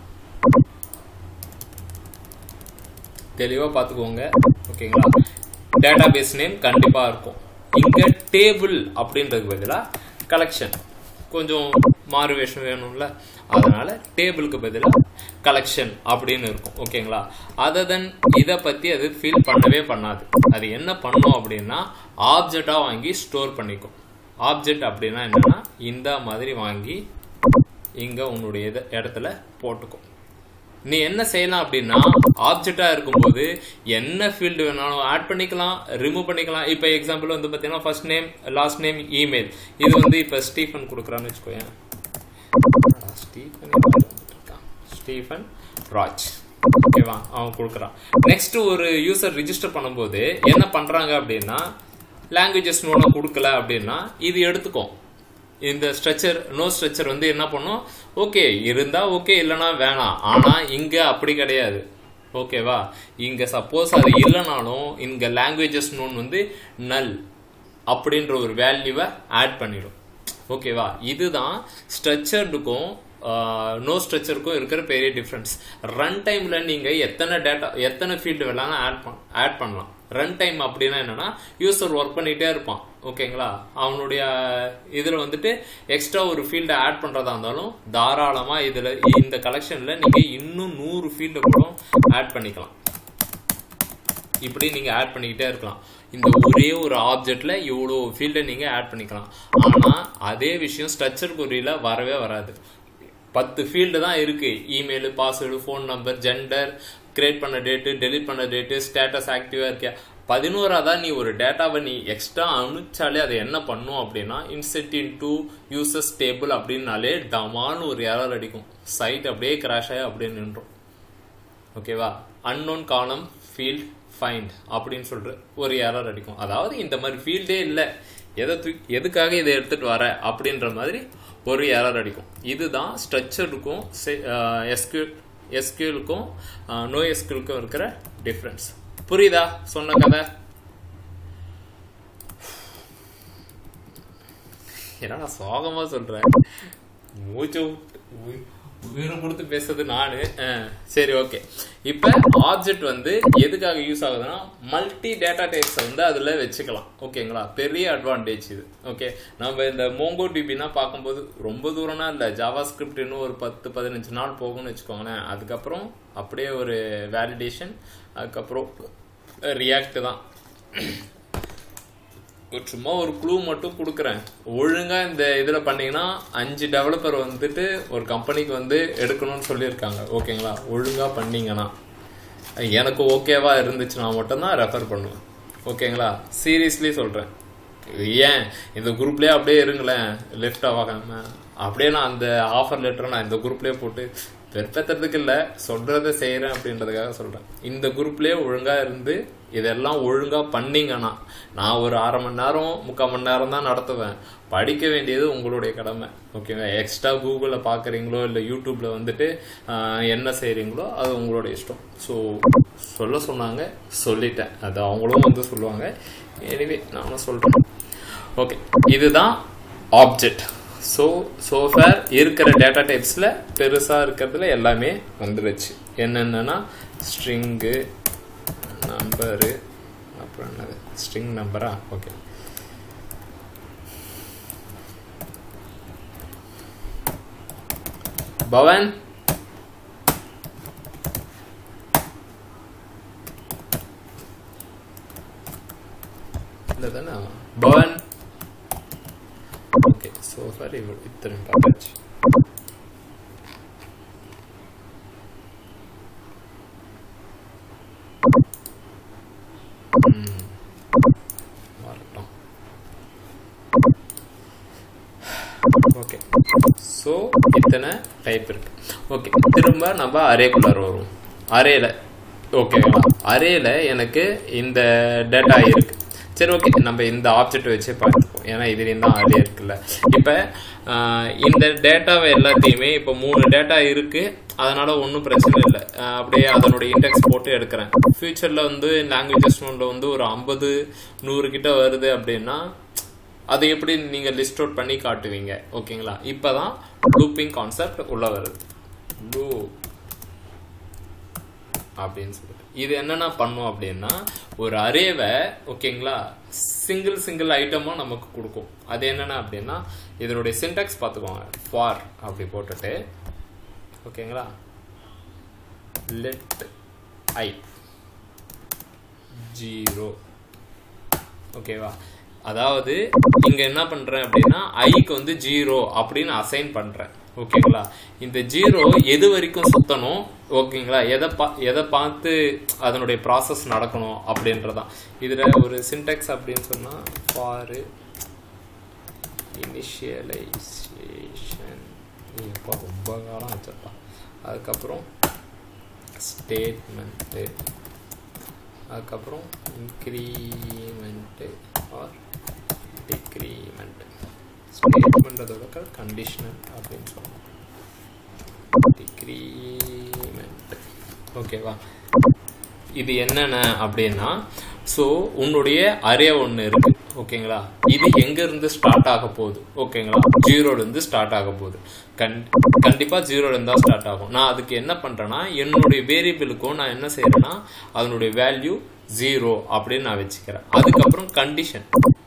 தெளிவாக பார்த்துக்கோங்க ஓகேங்களா டேட்டா பேஸ் நேம் கண்டிப்பாக இருக்கும் இங்கே டேபிள் அப்படின்றதுக்கு பதிலாக கலெக்ஷன் கொஞ்சம் மாறுவேஷம் வேணும்ல அதனால டேபிளுக்கு பதிலாக கலெக்ஷன் அப்படின்னு இருக்கும் ஓகேங்களா அதை தென் இதை பற்றி அது ஃபீல் பண்ணவே பண்ணாது அது என்ன பண்ணும் அப்படின்னா ஆப்ஜெக்டாக வாங்கி ஸ்டோர் பண்ணிக்கும் ஆப்ஜெக்ட் அப்படின்னா என்னன்னா இந்த மாதிரி வாங்கி இங்கே உன்னுடைய இத- இடத்துல போட்டுக்கும் நீ என்ன செய்யலாம் அப்படின்னா ஆப்ஜெக்டா இருக்கும்போது என்ன ஃபீல்டு வேணாலும் ஆட் பண்ணிக்கலாம் ரிமூவ் பண்ணிக்கலாம் இப்போ எக்ஸாம்பிள் வந்து பார்த்தீங்கன்னா first name last name email இது வந்து இப்போ ஸ்டீஃபன் கொடுக்குறான்னு வச்சுக்கோயேன் அடா, ஸ்டீஃபன் எங்க வந்துட்டுருக்கான்? ஸ்டீஃபன் ராஜ் ஓகேவா அவன் கொடுக்குறான் நெக்ஸ்ட் ஒரு யூசர் ரிஜிஸ்டர் பண்ணும்போது என்ன பண்றாங்க அப்படின்னா லாங்குவேஜஸ் நோட கொடுக்கல அப்படின்னா இது எடுத்துக்கும் இந்த ஸ்ட்ரக்சர் நோ ஸ்ட்ரக்சர் வந்து என்ன பண்ணும் ஓகே இருந்தா ஓகே இல்லைன்னா வேணாம் ஆனா இங்க அப்படி கிடையாது ஓகேவா இங்க சப்போஸ் அது இல்லைனாலும் இங்க லாங்குவேஜஸ் நோன் வந்து நல் அப்படின்ற ஒரு வேல்யூவை ஆட் பண்ணிடும் ஓகேவா இதுதான் ஸ்ட்ரக்சர்டுக்கும் நோ ஸ்ட்ரக்சருக்கும் இருக்கிற பெரிய டிஃப்ரென்ஸ் ரன் டைம்ல நீங்க எத்தனை டேட்டா எத்தனை ஃபீல்டு வேணாலும் ஆட் பண் ஆட் பண்ணலாம் ரன் டைம் அப்படின்னா என்னன்னா யூசர் ஒர்க் பண்ணிட்டே இருப்பான் ஓகேங்களா அவனுடைய இதில் வந்துட்டு எக்ஸ்ட்ரா ஒரு ஃபீல்டை ஆட் பண்ணுறதா இருந்தாலும் தாராளமாக இதில் இந்த கலெக்ஷனில் நீங்கள் இன்னும் நூறு ஃபீல்டை கூட ஆட் பண்ணிக்கலாம் இப்படி நீங்கள் ஆட் பண்ணிக்கிட்டே இருக்கலாம் இந்த ஒரே ஒரு ஆப்ஜெக்ட்ல இவ்வளோ ஃபீல்டை நீங்கள் ஆட் பண்ணிக்கலாம் ஆனால் அதே விஷயம் ஸ்ட்ரக்சர் கொரியில் வரவே வராது பத்து ஃபீல்டு தான் இருக்கு email password phone number gender create பண்ண டேட்டு டெலிட் பண்ண டேட்டு ஸ்டேட்டஸ் ஆக்டிவாக இருக்கியா பதினோராவதா நீ ஒரு டேட்டாவை நீ எக்ஸ்ட்ரா அனுப்பிச்சாலே அது என்ன பண்ணும் அப்படின்னா insert into users table அப்படின்னாலே டமான்னு ஒரு எரர் அடிக்கும் சைட் அப்படியே கிராஷ் ஆகி அப்படியே நின்றோம் ஓகேவா அன்னோன் காலம் ஃபீல்ட் ஃபைண்ட் அப்படின்னு சொல்ற ஒரு எரர் அடிக்கும் அதாவது இந்த மாதிரி ஃபீல்டே இல்லை எதை தூக்கி எதுக்காக இதை எடுத்துட்டு வர அப்படின்ற மாதிரி ஒரு எரர் அடிக்கும் இதுதான் ஸ்ட்ரக்சருக்கும் எஸ்கியூ எஸ்கியூலுக்கும் நோ எஸ்கியூலுக்கும் இருக்கிற டிஃப்ரென்ஸ் புரியுதா சொன்ன கதை ஏன்னா நான் சோகமா சொல்றேன் மூச்சு விட்டு உயி- உயிரை கொடுத்து பேசுறது நானு அஹ், சரி ஓகே இப்போ ஆப்ஜெக்ட் வந்து எதுக்காக யூஸ் ஆகுதுன்னா மல்டி டேட்டா டைப்ஸ் வந்து அதுல வச்சுக்கலாம் ஓகேங்களா பெரிய அட்வான்டேஜ் இது ஓகே நம்ம இந்த மோங்கோ டிபினா பார்க்கும்போது ரொம்ப தூரம்னா இல்லை ஜாவா ஸ்கிரிப்ட் இன்னும் ஒரு பத்து பதினஞ்சு நாள் போகும்னு வச்சுக்கோங்களேன் அதுக்கப்புறம் அப்படியே ஒரு வேலிடேஷன் அதுக்கப்புறம் ரியாக்ட் தான் ஒரு சும்மா ஒரு க்ளூ மட்டும் கொடுக்குறேன் ஒழுங்கா இந்த இதில் பண்ணீங்கன்னா அஞ்சு டெவலப்பர் வந்துட்டு ஒரு கம்பெனிக்கு வந்து எடுக்கணும்னு சொல்லியிருக்காங்க ஓகேங்களா ஒழுங்கா பண்ணீங்கன்னா எனக்கு ஓகேவா இருந்துச்சுன்னா மட்டும்தான் ரெஃபர் பண்ணுவேன் ஓகேங்களா சீரியஸ்லி சொல்கிறேன் ஏன் இந்த குரூப்லேயே அப்படியே இருங்களேன் லெஃப்ட் ஆகாம அப்படியே நான் அந்த ஆஃபர் லெட்டரை நான் இந்த குரூப்லேயே போட்டு வெறுப்பேற்றுறதுக்கு இல்லை சொல்கிறத செய்கிறேன் அப்படின்றதுக்காக சொல்கிறேன் இந்த குரூப்லேயே ஒழுங்காக இருந்து இதெல்லாம் ஒழுங்காக பண்ணீங்கன்னா நான் ஒரு அரை மணி நேரம் முக்கால் மணி நேரம் தான் நடத்துவேன் படிக்க வேண்டியது உங்களுடைய கடமை ஓகேவா எக்ஸ்ட்ரா கூகுளில் பார்க்குறீங்களோ இல்லை யூடியூப்பில் வந்துட்டு ஆஹ், என்ன செய்கிறீங்களோ அது உங்களோட இஷ்டம் ஸோ சொல்ல சொன்னாங்க சொல்லிட்டேன் அது அவங்களும் வந்து சொல்லுவாங்க எனிவே நானும் சொல்கிறேன் ஓகே இதுதான் ஆப்ஜெக்ட் ஸோ சோஃபேர் இருக்கிற டேட்டா டைப்ஸில் பெருசாக இருக்கிறதுல எல்லாமே வந்துருச்சு என்னென்னா ஸ்ட்ரிங்கு நம்பரு அப்புறம் என்னது ஸ்ட்ரிங் நம்பரா ஓகே பவன் இல்லை தானே பவன் ஓகே ஸோ ஃபார் இவ்வளோ இத்தனை பார்த்தாச்சு ம். வரட்டும் ஓகே ஸோ இத்தனை டைப் இருக்கு ஓகே திரும்ப நம்ம அரேக்குள்ளார வருவோம் அரேல ஓகேங்களா அரேல எனக்கு இந்த டேட்டா இருக்கு சரி ஓகே நம்ம இந்த ஆப்ஜெக்ட் வச்சே பார்த்துப்போம் ஏன்னா இதுலேயும் தான் அரே இருக்குல்ல இப்போ இந்த டேட்டாவை எல்லாத்தையுமே இப்போ மூணு டேட்டா இருக்கு அதனால ஒன்றும் பிரச்சனை இல்லை ஆஹ் அப்படியே அதனுடைய இண்டெக்ஸ் போட்டு எடுக்கிறேன் ஃபியூச்சரில் வந்து லாங்குவேஜஸ் நோனில் வந்து ஒரு ஐம்பது நூறு கிட்ட வருது அப்படின்னா அது எப்படி நீங்க லிஸ்ட் அவுட் பண்ணி காட்டுவீங்க ஓகேங்களா இப்பதான் லூப்பிங் கான்செப்ட் உள்ள வருது லூப் அப்படின்னு சொல்லிட்டு இது என்னென்ன பண்ணும் அப்படின்னா ஒரு அரேவை ஓகேங்களா சிங்கிள் சிங்கிள் ஐட்டமா நமக்கு கொடுக்கும் அது என்னென்ன அப்படின்னா இதனுடைய சின்டாக்ஸ் பார்த்துக்கோங்க ஃபார் அப்படி போட்டுட்டு ஓகேங்களா லெட் ஐ ஜீரோ ஓகேவா அதாவது இங்க என்ன பண்றேன் அப்படின்னா ஐக்கு வந்து ஜீரோ அப்படின்னு அசைன் பண்றேன் ஓகேங்களா இந்த ஜீரோ எது வரைக்கும் சுத்தணும் ஓகேங்களா எதை பா எதை பார்த்து அதனுடைய ப்ராசஸ் நடக்கணும் அப்படின்றதான் இதுல ஒரு சின்டெக்ஸ் அப்படின்னு சொன்னா ஃபார் இனிஷியலைசேஷன் இப்போ ரொம்ப காலம் வச்சிருப்பான் அதுக்கப்புறம் ஸ்டேட்மெண்ட்டு அதுக்கப்புறம் இன்க்ரீமெண்ட்டு ஆர் டிக்ரீமெண்ட் ஸ்டேட்மெண்ட்டதோட கண்டிஷனல் அப்படின்னு சொல்லலாம் டிக்ரீமெண்ட் ஓகேவா இது என்னென்ன அப்படின்னா ஸோ உன்னுடைய அரே ஒன்று இருக்கு ஓகேங்களா இது எங்க இருந்து ஸ்டார்ட் ஆக போகுது ஓகேங்களா ஜீரோல இருந்து ஸ்டார்ட் ஆக போகுது கண் கண்டிப்பா ஜீரோல இருந்தா ஸ்டார்ட் ஆகும் நான் அதுக்கு என்ன பண்றேன்னா என்னுடைய வேரியபிளுக்கும் நான் என்ன செய்யறேன்னா அதனுடைய வேல்யூ ஜீரோ அப்படின்னு நான் வச்சுக்கிறேன் அதுக்கப்புறம் கண்டிஷன்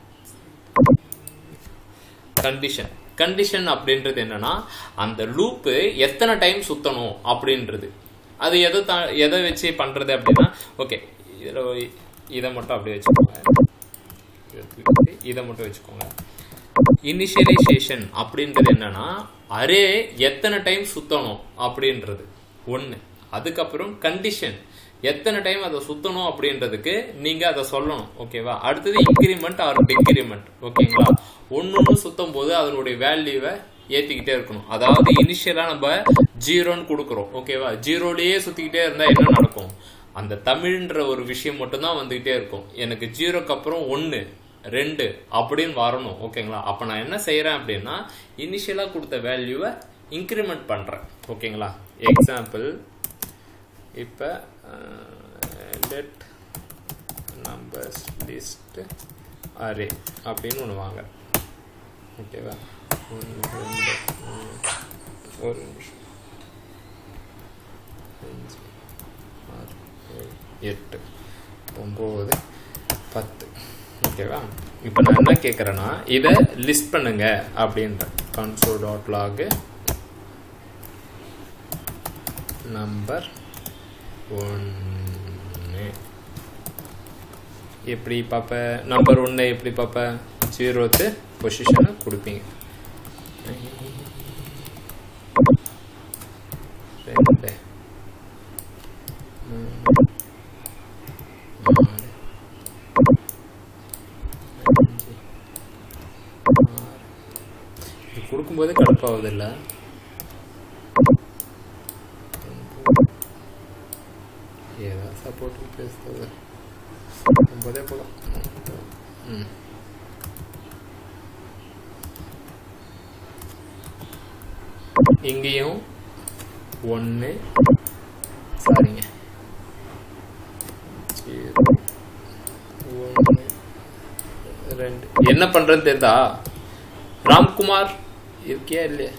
கண்டிஷன் கண்டிஷன் அப்படின்றது என்னன்னா அந்த லூப்பு எத்தனை டைம் சுத்தணும் அப்படின்றது அது எதை தா எதை வச்சு பண்றது அப்படின்னா ஓகே இதில் இதை மட்டும் அப்படியே வச்சுக்கோங்க இதை தூக்கிட்டு இதை மட்டும் வச்சுக்கோங்க இனிஷியலைசேஷன் அப்படின்றது என்னன்னா அரே எத்தனை டைம் சுத்தணும் அப்படின்றது ஒன்று அதுக்கப்புறம் கண்டிஷன் எத்தனை டைம் அதை சுத்தணும் அப்படின்றதுக்கு நீங்க அதை சொல்லணும் ஓகேவா அடுத்தது இன்க்ரிமெண்ட் ஆர் டிக்ரிமெண்ட் ஓகேங்களா ஒன்னொன்னு சுத்தும் போது அதனுடைய வேல்யூவை ஏத்திக்கிட்டே இருக்கணும் அதாவது இனிஷியலா நம்ம ஜீரோன்னு கொடுக்குறோம் ஓகேவா ஜீரோலயே சுத்திக்கிட்டே இருந்தா என்ன நடக்கும் அந்த தமிழ்ன்ற ஒரு விஷயம் மட்டும்தான் வந்துகிட்டே இருக்கும் எனக்கு ஜீரோக்கு அப்புறம் ஒன்று ரெண்டு அப்படின்னு வரணும் ஓகேங்களா அப்போ நான் என்ன செய்கிறேன் அப்படின்னா இனிஷியலாக கொடுத்த வேல்யூவை இன்க்ரிமெண்ட் பண்ணுறேன் ஓகேங்களா எக்ஸாம்பிள் இப்போ லெட் நம்பர்ஸ் லிஸ்ட் அரே அப்படின்னு ஒன்று வாங்க ஓகேவா ஒன்று ரெண்டு மூணு ஒரு நிமிஷம் அஞ்சு ஆறு ஏழு எட்டு ஒம்பது பத்து ஓகேவா இப்போ நான் என்ன கேட்குறேன்னா இதை லிஸ்ட் பண்ணுங்க அப்படின்ற கன்சோ டாட் லாகு நம்பர் ஒன்று எப்படி பார்ப்ப நம்பர் ஒன்று எப்படி பார்ப்ப ஜீரோத்து பொசிஷனை கொடுப்பீங்க ரெண்டு மூணு நாலு அஞ்சு ஆறு இது கொடுக்கும்போதே கடுப்பாகுது இல்லை ஏதாவது சப்போர்ட் பேசுறது ஒன்பதே போகலாம் ம் இங்கேயும் ஒன்று சாரிங்க ஜீரோ ஒன்று ரெண்டு என்ன பண்றேன்னு தெரியுதா ராம்குமார் இருக்கியா இல்லையா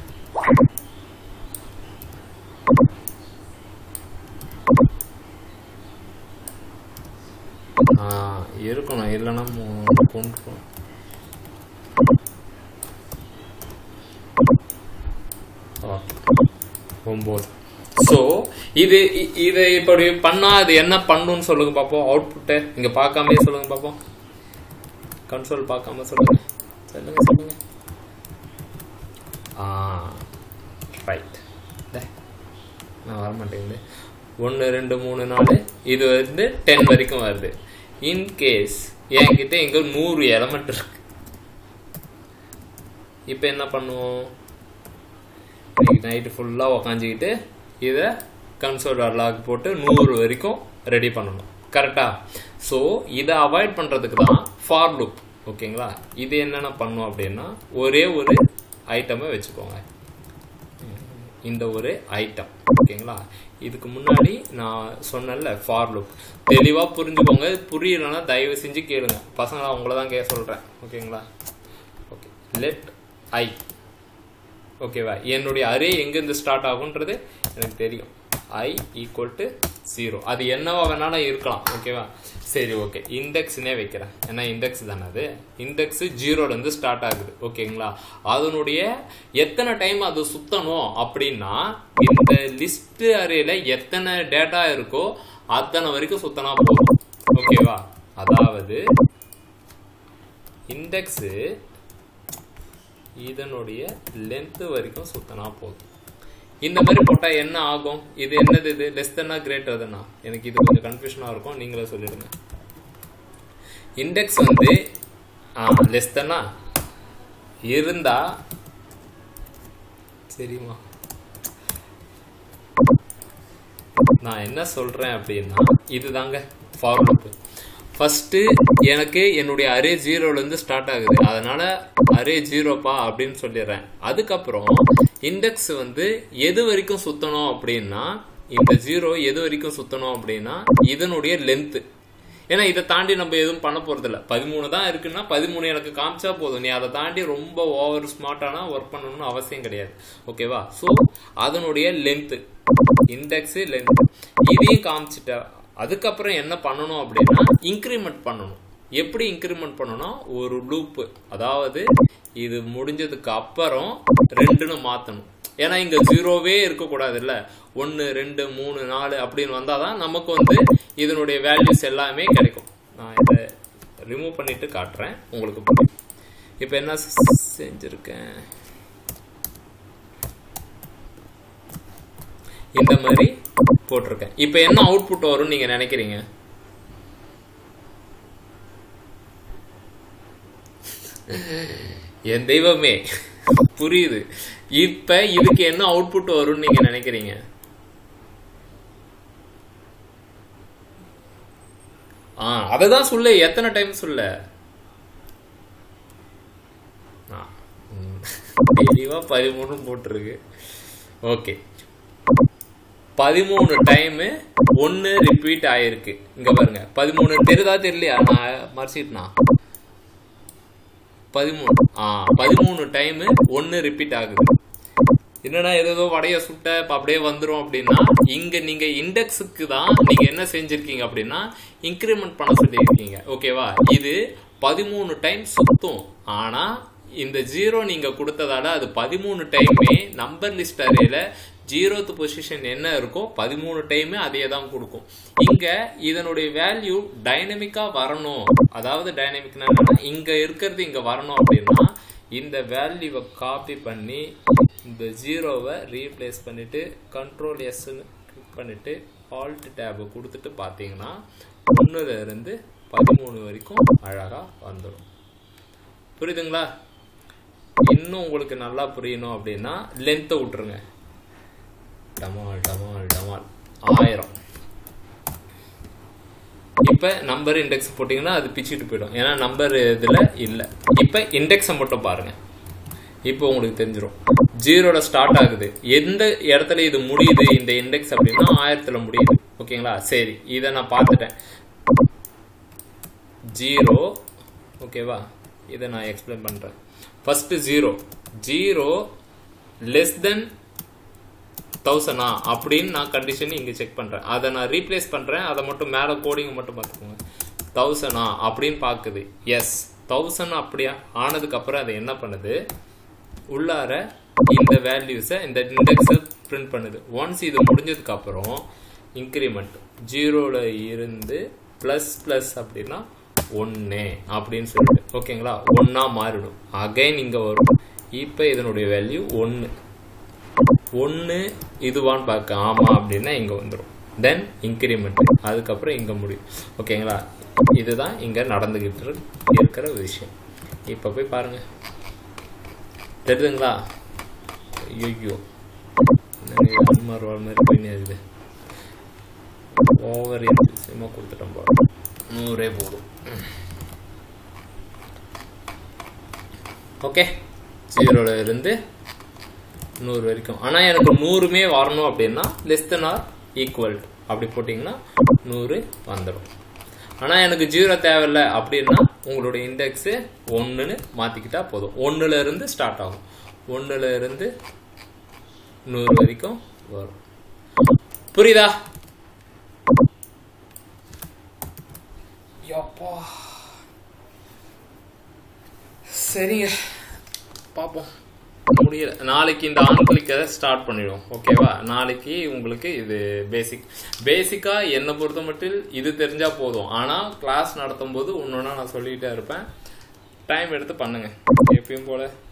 ஆ இருக்கணும் இல்லைன்னா மூ- கொண்டுருக்கணும் ஒம்பது ஸோ இது இ- இதை இப்படி பண்ணா அது என்ன பண்ணுன்னு சொல்லுங்க பார்ப்போம் அவுட்புட்டை இங்க பார்க்காமலே சொல்லுங்க பார்ப்போம் கன்சோல் பார்க்காம சொல்லுங்க சொல்லுங்க சொல்லுங்க ஆ ரைட் நான் வர மாட்டேங்குது ஒன்று ரெண்டு மூணு நாலு இது வந்து டென் வரைக்கும் வருது இன்கேஸ் என்கிட்ட இங்க நூறு எலமெண்ட் இருக்கு இப்போ என்ன பண்ணுவோம் நைட்டு ஃபுல்லாக உக்காஞ்சிக்கிட்டு இதை கன்சோல் லாக் போட்டு நூறு வரைக்கும் ரெடி பண்ணணும் கரெக்டா ஸோ இதை அவாய்ட் பண்ணுறதுக்கு தான் ஃபார் லுக் ஓகேங்களா இது என்னென்ன பண்ணும் அப்படின்னா ஒரே ஒரு ஐட்டமை வச்சுக்கோங்க இந்த ஒரு ஐட்டம் ஓகேங்களா இதுக்கு முன்னாடி நான் சொன்னேன்ல ஃபார் லுக் தெளிவாக புரிஞ்சுக்கோங்க புரியலைன்னா தயவு செஞ்சு கேளுங்க பசங்களா உங்களை தான் கேட்க சொல்கிறேன் ஓகேங்களா ஓகே லெட் ஐ ஓகேவா என்னுடைய அரே எங்கேருந்து ஸ்டார்ட் ஆகுன்றது எனக்கு தெரியும் ஐ ஈக்குவல் டு ஜீரோ அது என்னவா வேணாலும் இருக்கலாம் ஓகேவா சரி ஓகே இண்டெக்ஸ்னே வைக்கிறேன் ஏன்னா இண்டெக்ஸ் தானே அது இண்டெக்ஸ் ஜீரோலேருந்து ஸ்டார்ட் ஆகுது ஓகேங்களா அதனுடைய எத்தனை டைம் அது சுத்தணும் அப்படின்னா இந்த லிஸ்ட் அரேல எத்தனை டேட்டா இருக்கோ அத்தனை வரைக்கும் சுத்தனா போதும் ஓகேவா அதாவது இண்டெக்ஸு இதனுடைய லென்த் வரைக்கும் சுத்தனா போதும் இந்த மாதிரி போட்டா என்ன ஆகும் இது என்னது இது லெஸ் தென்னா கிரேட்டர் தானா எனக்கு இது கொஞ்சம் கன்ஃபியூஷனா இருக்கும் நீங்களே சொல்லிடுங்க இண்டெக்ஸ் வந்து லெஸ் தென்னா இருந்தா சரிமா நான் என்ன சொல்றேன் அப்படின்னா இதுதாங்க ஃபார் லூப் ஃபர்ஸ்ட் எனக்கு என்னுடைய அரே ஜீரோல இருந்து ஸ்டார்ட் ஆகுது அதனால அரே ஜீரோப்பா அப்படின்னு சொல்லிடுறேன் அதுக்கப்புறம் இண்டெக்ஸ் வந்து எது வரைக்கும் சுத்தணும் அப்படின்னா இந்த ஜீரோ எது வரைக்கும் சுத்தணும் அப்படின்னா இதனுடைய லென்த் ஏன்னா இதை தாண்டி நம்ம எதுவும் பண்ண போறது இல்ல பதிமூணு தான் இருக்குன்னா பதிமூணு எனக்கு காமிச்சா போதும் நீ அதை தாண்டி ரொம்ப ஓவர் ஸ்மார்ட்டானா ஒர்க் பண்ணணும்னு அவசியம் கிடையாது ஓகேவா ஸோ அதனுடைய லென்த்து இண்டெக்ஸ் லென்த் இதையும் காமிச்சிட்ட அதுக்கப்புறம் என்ன பண்ணணும் அப்படின்னா இன்க்ரிமெண்ட் பண்ணணும் எப்படி இன்க்ரிமெண்ட் பண்ணணும் ஒரு லூப்பு அதாவது இது முடிஞ்சதுக்கு அப்புறம் ரெண்டுன்னு மாற்றணும் ஏன்னா இங்க ஜீரோவே இருக்கக்கூடாது இல்ல ஒன்று ரெண்டு மூணு நாலு அப்படின்னு வந்தாதான் நமக்கு வந்து இதனுடைய வேல்யூஸ் எல்லாமே கிடைக்கும் நான் இதை ரிமூவ் பண்ணிட்டு காட்டுறேன் உங்களுக்கு புரியும் இப்போ என்ன செஞ்சிருக்கேன் இந்த மாதிரி போட்டிருக்கேன் இப்போ என்ன அவுட்புட் வரும்னு நீங்க நினைக்கிறீங்க என் தெய்வமே புரியுது இப்ப இதுக்கு என்ன அவுட்புட் வரும்னு நீங்க நினைக்கிறீங்க ஆ அததான் சொல்லு எத்தனை டைம் சொல்ல ஆ, ம். தெளிவா பதிமூணு போட்டிருக்கு ஓகே பதிமூணு டைம் ஒன்னு ரிப்பீட் ஆயிருக்கு இங்க பாருங்க பதிமூணு தெரியுதா தெரியலையா நான் மறைச்சிட்டுனா பதிமூணு ஆ பதிமூணு டைம் ஒன்னு ரிப்பீட் ஆகுது என்னடா ஏதோ வடைய சுட்ட இப்ப அப்படியே வந்துரும் அப்படின்னா இங்க நீங்க இண்டெக்ஸுக்கு தான் நீங்க என்ன செஞ்சிருக்கீங்க அப்படின்னா இன்க்ரிமெண்ட் பண்ண சொல்லியிருக்கீங்க ஓகேவா இது பதிமூணு டைம் சுத்தும் ஆனா இந்த ஜீரோ நீங்க கொடுத்ததால அது பதிமூணு டைமே நம்பர் லிஸ்ட் அரேல ஜீரோத்து பொசிஷன் என்ன இருக்கோ பதிமூணு டைமே அதே தான் கொடுக்கும் இங்க இதனுடைய வேல்யூ டைனமிக்கா வரணும் அதாவது டைனமிக்னா என்னன்னா இங்க இருக்கிறது இங்க வரணும் அப்படின்னா இந்த வேல்யூவை காப்பி பண்ணி இந்த ஜீரோவை ரீப்ளேஸ் பண்ணிட்டு கண்ட்ரோல் எஸ்ன்னு கிளிக் பண்ணிட்டு ஆல்ட் டேபை கொடுத்துட்டு பார்த்தீங்கன்னா ஒன்றுல இருந்து பதிமூணு வரைக்கும் அழகா வந்துடும் புரியுதுங்களா இன்னும் உங்களுக்கு நல்லா புரியணும் அப்படின்னா லென்த்தை விட்டுருங்க டமால் டமால் டமால் ஆயிரம் இப்ப நம்பர் இண்டெக்ஸ் போட்டீங்கன்னா அது பிச்சுட்டு போயிடும் ஏன்னா நம்பர் இதுல இல்ல இப்ப இண்டெக்ஸை மட்டும் பாருங்க இப்போ உங்களுக்கு தெரிஞ்சிடும் ஜீரோல ஸ்டார்ட் ஆகுது எந்த இடத்துல இது முடியுது இந்த இண்டெக்ஸ் அப்படின்னா ஆயிரத்துல முடியுது ஓகேங்களா சரி இதை நான் பார்த்துட்டேன் ஜீரோ ஓகேவா இதை நான் எக்ஸ்பிளைன் பண்றேன் first zero zero less then தௌசண்டா அப்படின்னு நான் கண்டிஷன் இங்கே செக் பண்ணுறேன் அதை நான் ரீப்ளேஸ் பண்ணுறேன் அதை மட்டும் மேலே கோடிங் மட்டும் பார்த்துக்கோங்க தௌசண்டா அப்படின்னு பார்க்குது எஸ் தௌசண்ட் அப்படியா ஆனதுக்கப்புறம் அது என்ன பண்ணுது உள்ளார இந்த வேல்யூஸை இந்த இண்டெக்ஸை பிரிண்ட் பண்ணுது ஒன்ஸ் இது முடிஞ்சதுக்கு அப்புறம் இன்க்ரிமெண்ட் ஜீரோவில் இருந்து ப்ளஸ் ப்ளஸ் அப்படின்னா ஒன்று அப்படின்னு சொல்லிட்டு ஓகேங்களா ஒன்றா மாறிடும் அகைன் இங்கே வரும் இப்போ இதனுடைய வேல்யூ ஒன்று ஒன்று இதுவான்னு பார்க்க ஆமாம் அப்படின்னா இங்கே வந்துடும் தென் இன்க்ரிமெண்ட் அதுக்கப்புறம் இங்கே முடியும் ஓகேங்களா இதுதான் இங்கே நடந்துக்கிட்டு இரு- இருக்கிற விஷயம் இப்போ போய் பாருங்க தெரியுதுங்களா ஐயோ அனுமார் வாழ் மாதிரி போயின்னு இருக்குது ஓவர் எம்சியமாக கொடுத்துட்டோம் போல நூறே போதும் ஓகே ஜீரோல இருந்து நூறு வரைக்கும் ஆனால் எனக்கு நூறுமே வரணும் அப்படின்னா லெஸ் தென் ஆர் ஈக்குவல் அப்படி போட்டிங்கன்னா நூறு வந்துடும் ஆனால் எனக்கு ஜீரோ தேவையில்ல அப்படின்னா உங்களுடைய இண்டெக்ஸு ஒன்றுன்னு மாற்றிக்கிட்டா போதும் ஒன்றுல இருந்து ஸ்டார்ட் ஆகும் ஒன்றுல இருந்து நூறு வரைக்கும் வரும் புரியுதா யப்பா சரிங்க பார்ப்போம் முடியல நாளைக்கு இந்த ஆன் கிளிக்கை ஸ்டார்ட் பண்ணிடுவோம் ஓகேவா நாளைக்கு உங்களுக்கு இது பேசிக் பேசிக்கா என்னை பொறுத்த மட்டும் இது தெரிஞ்சா போதும் ஆனா கிளாஸ் நடத்தும் போது ஒன்னொன்னா நான் சொல்லிட்டே இருப்பேன் டைம் எடுத்து பண்ணுங்க எப்பயும் போல